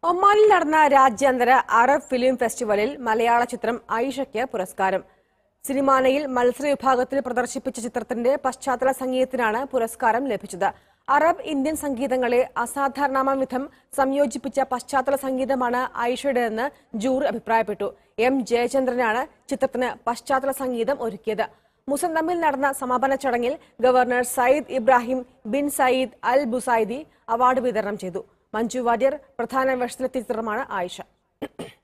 ഒമാനിൽ നടന്ന രാജ്യാന്തര അറബ് ഫിലിം ഫെസ്റ്റിവലിൽ മലയാള ചിത്രം ഐഷയ്ക്ക് പുരസ്കാരം സിനിമാനയിൽ മത്സര വിഭാഗത്തിൽ പ്രദർശിപ്പിച്ച ചിത്രത്തിന്റെ പശ്ചാത്തല സംഗീതത്തിനാണ് പുരസ്കാരം ലഭിച്ചത് അറബ് ഇന്ത്യൻ സംഗീതങ്ങളെ അസാധാരണമാം വിധം സംയോജിപ്പിച്ച പശ്ചാത്തല സംഗീതമാണ് ഐഷയുടേതെന്ന് ജൂറി അഭിപ്രായപ്പെട്ടു എം ജയചന്ദ്രനാണ് ചിത്രത്തിന് പശ്ചാത്തല സംഗീതം ഒരുക്കിയത് മുസന്തമ്മിൽ നടന്ന സമാപന ചടങ്ങിൽ governor Sayyid Ibrahim bin Sayyid al Busaidi award വിതരണം ചെയ്തു മഞ്ജു വാര്യർ പ്രധാന വേഷത്തിലെത്തിയ ചിത്രമാണ് ആയിഷ